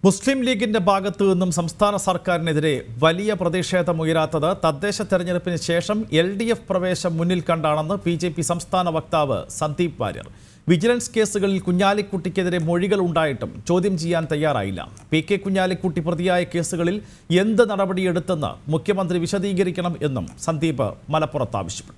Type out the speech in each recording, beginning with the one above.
മുസ്ലിം ലീഗിന്റെ ഭാഗത്തു നിന്നും സംസ്ഥാന സർക്കാരിനെതിരെ വലിയ പ്രതിഷേധമുയരാത്തത് തദ്ദേശ തെരഞ്ഞെടുപ്പിന് ശേഷം എൽ ഡി എഫ് പ്രവേശം മുന്നിൽ കണ്ടാണെന്ന് ബി ജെ പി സംസ്ഥാന വക്താവ് സന്ദീപ് വാര്യർ വിജിലൻസ് കേസുകളിൽ കുഞ്ഞാലിക്കുട്ടിക്കെതിരെ മൊഴികൾ ഉണ്ടായിട്ടും ചോദ്യം ചെയ്യാൻ തയ്യാറായില്ല പി കെ കുഞ്ഞാലിക്കുട്ടി പ്രതിയായ കേസുകളിൽ എന്ത് നടപടിയെടുത്തെന്ന് മുഖ്യമന്ത്രി വിശദീകരിക്കണം എന്നും സന്ദീപ് മലപ്പുറത്ത് ആവശ്യപ്പെട്ടു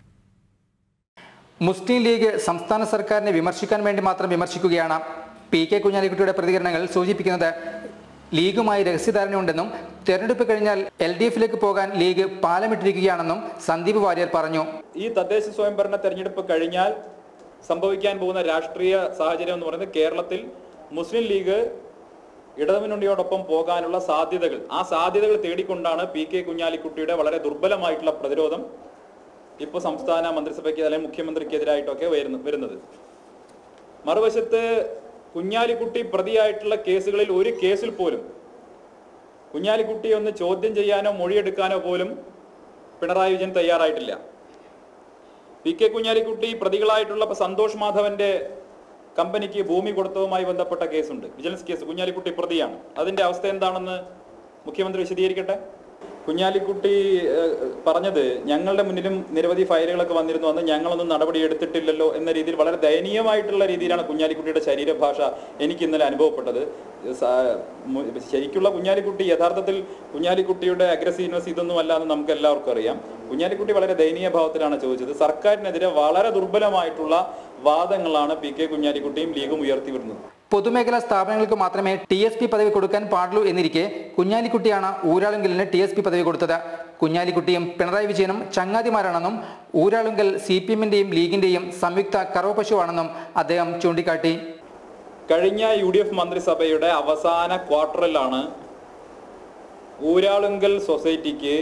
മുസ്ലിം ലീഗ് സംസ്ഥാന സർക്കാരിനെ വിമർശിക്കാൻ വേണ്ടി മാത്രം വിമർശിക്കുകയാണ് പി കെ കുഞ്ഞാലിക്കുട്ടിയുടെ പ്രതികരണങ്ങൾ സൂചിപ്പിക്കുന്നത് ലീഗുമായി രഹസ്യധാരണയുണ്ടെന്നും തെരഞ്ഞെടുപ്പ് കഴിഞ്ഞാൽ എൽ ഡി എഫിലേക്ക് പോകാൻ ലീഗ് പാലമിട്ടിരിക്കുകയാണെന്നും സന്ദീപ് വാര്യർ പറഞ്ഞു ഈ തദ്ദേശ സ്വയംഭരണ തെരഞ്ഞെടുപ്പ് കഴിഞ്ഞാൽ സംഭവിക്കാൻ പോകുന്ന രാഷ്ട്രീയ സാഹചര്യം എന്ന് പറയുന്നത് കേരളത്തിൽ മുസ്ലിം ലീഗ് ഇടതുമുന്നണിയോടൊപ്പം പോകാനുള്ള സാധ്യതകൾ ആ സാധ്യതകൾ തേടിക്കൊണ്ടാണ് പി കെ കുഞ്ഞാലിക്കുട്ടിയുടെ വളരെ ദുർബലമായിട്ടുള്ള പ്രതിരോധം ഇപ്പോൾ സംസ്ഥാന മന്ത്രിസഭയ്ക്ക് അല്ലെങ്കിൽ മുഖ്യമന്ത്രിക്കെതിരായിട്ടൊക്കെ വരുന്ന വരുന്നത് മറുവശത്ത് കുഞ്ഞാലിക്കുട്ടി പ്രതിയായിട്ടുള്ള കേസുകളിൽ ഒരു കേസിൽ പോലും കുഞ്ഞാലിക്കുട്ടിയെ ഒന്ന് ചോദ്യം ചെയ്യാനോ മൊഴിയെടുക്കാനോ പോലും പിണറായി വിജയൻ തയ്യാറായിട്ടില്ല പി കെ കുഞ്ഞാലിക്കുട്ടി പ്രതികളായിട്ടുള്ള ഇപ്പൊ സന്തോഷ് മാധവന്റെ കമ്പനിക്ക് ഭൂമി കൊടുത്തതുമായി ബന്ധപ്പെട്ട കേസുണ്ട് വിജിലൻസ് കേസ് കുഞ്ഞാലിക്കുട്ടി പ്രതിയാണ് അതിന്റെ അവസ്ഥ എന്താണെന്ന് മുഖ്യമന്ത്രി വിശദീകരിക്കട്ടെ കുഞ്ഞാലിക്കുട്ടി ഏഹ്, പറഞ്ഞത് ഞങ്ങളുടെ മുന്നിലും നിരവധി ഫയലുകളൊക്കെ വന്നിരുന്നു അന്ന് ഞങ്ങളൊന്നും നടപടി എടുത്തിട്ടില്ലല്ലോ എന്ന രീതിയിൽ വളരെ ദയനീയമായിട്ടുള്ള രീതിയിലാണ് കുഞ്ഞാലിക്കുട്ടിയുടെ ശരീരഭാഷ എനിക്ക് ഇന്നലെ അനുഭവപ്പെട്ടത് സ- മു- ശരിക്കുള്ള കുഞ്ഞാലിക്കുട്ടി യഥാർത്ഥത്തിൽ കുഞ്ഞാലിക്കുട്ടിയുടെ അഗ്രസീവ്നെസ് ഇതൊന്നും അല്ലാന്ന് നമുക്ക് എല്ലാവർക്കും അറിയാം കുഞ്ഞാലിക്കുട്ടി വളരെ ദയനീയ ഭാവത്തിലാണ് ചോദിച്ചത് സർക്കാരിനെതിരെ വളരെ ദുർബലമായിട്ടുള്ള വാദങ്ങളാണ് പി കെ കുഞ്ഞാലിക്കുട്ടിയും ലീഗും ഉയർത്തി വരുന്നത് പൊതുമേഖലാ സ്ഥാപനങ്ങൾക്ക് മാത്രമേ ടി എസ് പി പദവി കൊടുക്കാൻ പാടുള്ളൂ എന്നിരിക്കെ കുഞ്ഞാലിക്കുട്ടിയാണ് ഊരാളുങ്കലിന് ടി എസ് പി പദവി കൊടുത്തത് കുഞ്ഞാലിക്കുട്ടിയും പിണറായി വിജയനും ചങ്ങാതിമാരാണെന്നും ഊരാളുങ്കൽ സി പി എമ്മിന്റെയും ലീഗിന്റെയും സംയുക്ത കറവപശുവാണെന്നും അദ്ദേഹം ചൂണ്ടിക്കാട്ടി കഴിഞ്ഞ യു ഡി എഫ് മന്ത്രിസഭയുടെ അവസാന ക്വാർട്ടറിലാണ് ഊരാളുങ്കൽ സൊസൈറ്റിക്ക്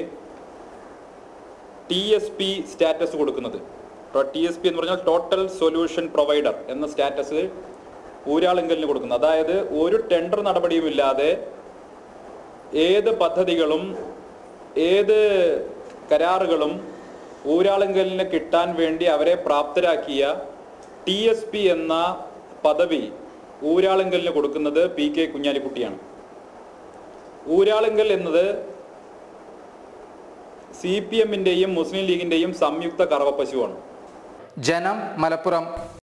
ടി എസ് പി സ്റ്റാറ്റസ് കൊടുക്കുന്നത് ടി എസ് പി എന്ന് പറഞ്ഞാൽ ടോട്ടൽ സൊല്യൂഷൻ പ്രൊവൈഡർ എന്ന സ്റ്റാറ്റസ് ഊരാളുങ്കലിന് കൊടുക്കുന്നത് അതായത് ഒരു ടെൻഡർ നടപടിയുമില്ലാതെ ഏത് പദ്ധതികളും ഏത് കരാറുകളും ഊരാളുങ്കലിന് കിട്ടാൻ വേണ്ടി അവരെ പ്രാപ്തരാക്കിയ ടി എസ് പി എന്ന പദവി ഊരാളുങ്കലിന് കൊടുക്കുന്നത് പി കെ കുഞ്ഞാലിക്കുട്ടിയാണ് ഊരാളുങ്കൽ എന്നത് സി പി എമ്മിൻ്റെയും മുസ്ലിം ലീഗിൻ്റെയും സംയുക്ത കറവപ്പശുവാണ് ജനം മലപ്പുറം